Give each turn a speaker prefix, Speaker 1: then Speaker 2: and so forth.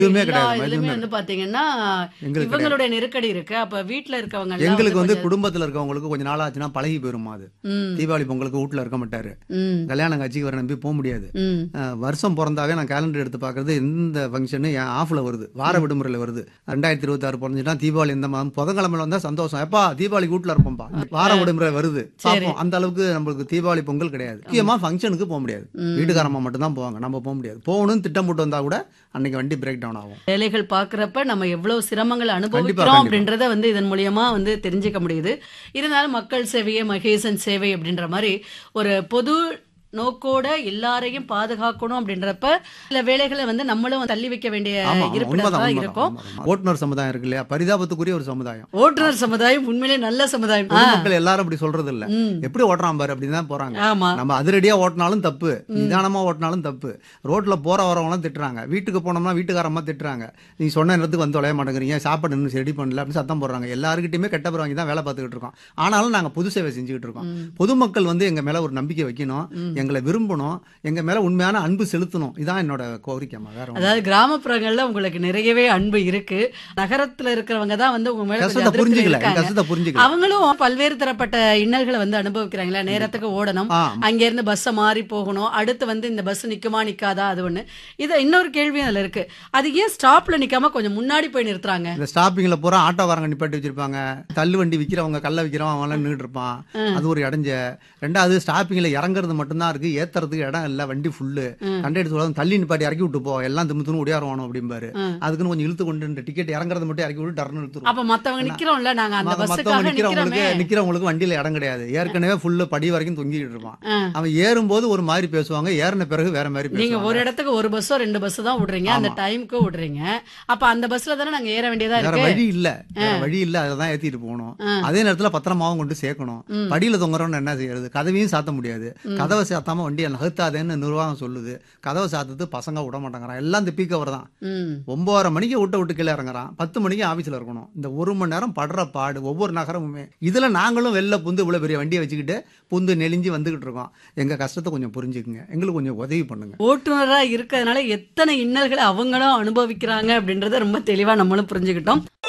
Speaker 1: எதுவுமே
Speaker 2: எல்லா
Speaker 1: கிடையாது
Speaker 2: இதுலயுமே
Speaker 1: எதுவுமே
Speaker 2: வந்து பாத்தீங்கன்னா
Speaker 1: எங்களுக்கு கிடையாது
Speaker 2: இவங்களுடைய நெருக்கடி இருக்கு அப்ப வீட்ல இருக்கவங்க எல்லாம்
Speaker 1: எங்களுக்கு வந்து
Speaker 2: கொஞ்சம்-
Speaker 1: குடும்பத்துல இருக்கவங்களுக்கு கொஞ்ச நாள் ஆச்சுன்னா பழகி போயிருமா அது
Speaker 2: ம்,
Speaker 1: தீபாவளி பொங்கலுக்கு வீட்டுல இருக்க மாட்டாரு
Speaker 2: ம்,
Speaker 1: கல்யாணம் காட்சிக்கு வர நம்பி போக முடியாது
Speaker 2: ம்.
Speaker 1: அஹ், வருஷம் பிறந்தாவே நான் கேலண்டர் எடுத்து பார்க்கறது எந்த ஃபங்க்ஷனு என் ஆஃப்ல வருது வார விடுமுறையில் வருது ரெண்டாயிரத்தி இருபத்தி ஆறு பிறந்துட்டா தீபாவளி இந்த மாதம் புதன்கிழமையில வந்தா சந்தோஷம் எப்பா தீபாவளி வீட்டுல இருப்போம்ப்பா வார விடுமுறை வருது பார்ப்போம் அந்த அளவுக்கு நம்மளுக்கு தீபாவளி பொங்கல் கிடையாது முக்கியமா ஃபங்க்ஷனுக்கு போக முடியாது வீட்டுக்காரம்மா மட்டும் தான் போவாங்க நம்ம போக முடியாது போகணும்னு திட்டம் போட்டு வந்தா கூட அன்னைக்கு வண்டி பிரேக் டவுன் ஆகும்
Speaker 2: வேலைகள் பாக்குறப்ப நம்ம எவ்வளவு சிரமங்களை
Speaker 1: கண்டிப்பா,
Speaker 2: அனுபவிக்கிறோம்
Speaker 1: கண்டிப்பா.
Speaker 2: அப்படின்றத வந்து இதன் மூலியமா வந்து தெரிஞ்சுக்க முடியுது இருந்தாலும் மக்கள் சேவையே மகேசன் சேவை அப்படின்ற மாதிரி ஒரு பொது நோக்கோட எல்லாரையும் பாதுகாக்கணும் அப்படின்றப்ப சில வேலைகளை வந்து நம்மளும் தள்ளி வைக்க வேண்டிய
Speaker 1: ஆமா ஆமா,
Speaker 2: இருப்பிடம்
Speaker 1: உண்மைதான்
Speaker 2: தான்
Speaker 1: உண்மைதான்,
Speaker 2: இருக்கும்
Speaker 1: உண்மைதான். ஓட்டுநர் சமுதாயம் இருக்கு இல்லையா பரிதாபத்துக்குரிய ஒரு சமுதாயம்
Speaker 2: ஓட்டுநர் சமுதாயம் உண்மையிலே நல்ல சமுதாயம் ஆ,
Speaker 1: பொதுமக்கள் எல்லாரும் அப்படி சொல்றது இல்ல
Speaker 2: ம்.
Speaker 1: எப்படி ஓட்டுறான் பாரு அப்படின்னு தான் போறாங்க
Speaker 2: ஆமா
Speaker 1: நம்ம அதிரடியா ஓட்டினாலும் தப்பு நிதானமா ஓட்டினாலும் தப்பு ரோட்ல போற வரவங்களாம் திட்டுறாங்க வீட்டுக்கு போனோம்னா வீட்டுக்காரம்மா திட்டுறாங்க நீ சொன்ன நேரத்துக்கு வந்து தொலைய மாட்டேங்கிறீங்க சாப்பாடு இன்னும் ரெடி பண்ணல அப்படின்னு சத்தம் போடுறாங்க எல்லாருக்கிட்டையுமே கெட்ட பேர் வாங்கி தான் வேலை பார்த்துக்கிட்டு இருக்கோம் ஆனாலும் நாங்க பொது சேவை செஞ்சுக்கிட்டு இருக்கோம் பொதுமக்கள் வந்து எங்க மேல ஒரு நம்பிக்கை வைக்கணும் எங்களை விரும்பணும் எங்க மேல உண்மையான அன்பு செலுத்தணும் இதான் என்னோட கோரிக்கைமா வேற ஒண்ணும் இல்ல.
Speaker 2: அதாவது கிராமப்புறங்கள்ல உங்களுக்கு நிறையவே அன்பு இருக்கு நகரத்துல இருக்கிறவங்க தான் வந்து உங்க மேல கொஞ்சம்
Speaker 1: கஷ்டத்தை
Speaker 2: அதிருப்தியில
Speaker 1: புரிஞ்சுக்கல என்
Speaker 2: இருக்காங்க
Speaker 1: கஷ்டத்தை புரிஞ்சுக்கல
Speaker 2: அவங்களும் பல்வேறு தரப்பட்ட இன்னல்களை வந்து அனுபவிக்கிறாங்களா நேரத்துக்கு ஓடணும்
Speaker 1: ஆ
Speaker 2: அங்க இருந்து பஸ்ஸை மாறி போகணும் அடுத்து வந்து இந்த பஸ் நிக்குமா நிக்காதா அது ஒண்ணு இது இன்னொரு கேள்வியும் அதுல இருக்கு அது ஏன் ஸ்டாப்ல நிக்காம கொஞ்சம் முன்னாடி போய் நிறுத்துறாங்க
Speaker 1: இந்த ஸ்டாப்பிங்ல பூரா ஆட்டோக்காரங்க நிப்பாட்டி வச்சிருப்பாங்க தள்ளு வண்டி விக்கிறவங்க கல்ல விக்கிறவன் அவன் எல்லாம் நின்றுட்டு இருப்பான் அது ஒரு இடைஞ்ச ரெண்டாவது ஸ்டாப்பிங்ல இறங்குறது மட்டும்தான் இருக்கு ஏத்துறதுக்கு இடம் இல்ல வண்டி ஃபுல்லு கண்டக்டர் சொல்லுவாங்க தள்ளி நிப்பாட்டி இறக்கி விட்டு போ எல்லாம் தின்னு தின்னு ஒடியாருவானோ அப்படிம்பாரு
Speaker 2: ம்.
Speaker 1: அதுக்குன்னு கொஞ்சம் இழுத்து கொண்டு இந்த டிக்கெட் இறங்குறது மட்டும் இறக்கி விட்டு டர்னு இழுத்துரும்
Speaker 2: அப்ப மத்தவங்க நிக்கிறோம்ல நாங்க அந்த
Speaker 1: மத்தவங்க
Speaker 2: பஸ்ஸுக்காக
Speaker 1: நிக்கிறவங்களுக்கு
Speaker 2: நிக்கிறோமே
Speaker 1: நிக்கிறவங்களுக்கு வண்டியில இடம் கிடையாது ஏற்கனவே ஃபுல்லு படி வரைக்கும் தொங்கிட்டு இருப்பான்
Speaker 2: ஆ.
Speaker 1: அவன் ஏறும்போது ஒரு மாதிரி பேசுவாங்க ஏறின பிறகு வேற மாதிரி
Speaker 2: நீங்க
Speaker 1: பேசுவாங்க
Speaker 2: ஒரு இடத்துக்கு ஒரு பஸ்ஸோ ரெண்டு பஸ் தான் விடுறீங்க அந்த
Speaker 1: ஆமா.
Speaker 2: டைம்க்கு விடுறீங்க அப்ப அந்த பஸ்ல தானே நாங்க ஏற வேண்டியதா
Speaker 1: வேற
Speaker 2: இருக்கு
Speaker 1: வழி இல்ல வேற வழி இல்ல அதை தான் ஏத்திட்டு போகணும்
Speaker 2: ஆ.
Speaker 1: அதே நேரத்துல பத்திரமாவும் கொண்டு சேர்க்கணும்
Speaker 2: ம்.
Speaker 1: படியில தொங்குறோம்னு என்ன செய்யறது கதவையும் சாத்த முடியாது கதவை சாத்தாம வண்டியை நகர்த்தாதேன்னு நிர்வாகம் சொல்லுது கதவை சாத்துறது பசங்க விட மாட்டேங்கிறான் எல்லாம் இந்த பீக் தான்
Speaker 2: ம்
Speaker 1: ஒன்பதரை மணிக்கு விட்ட விட்டு கீழே இறங்குறான் பத்து மணிக்கு ஆபீஸ்ல இருக்கணும் இந்த ஒரு மணி நேரம் படுற பாடு ஒவ்வொரு நகரமுமே இதுல நாங்களும் வெளில புந்து இவ்வளவு பெரிய வண்டியை வச்சுக்கிட்டு புந்து நெளிஞ்சு வந்துகிட்டு இருக்கோம் எங்க கஷ்டத்தை கொஞ்சம் புரிஞ்சுக்குங்க எங்களுக்கு கொஞ்சம் உதவி பண்ணுங்க
Speaker 2: ஓட்டுநரா இருக்கிறதுனால எத்தனை இன்னல்களை அவங்களும் அனுபவிக்கிறாங்க அப்படின்றத ரொம்ப தெளிவா நம்மளும் புரிஞ்சுக்கிட்டோம்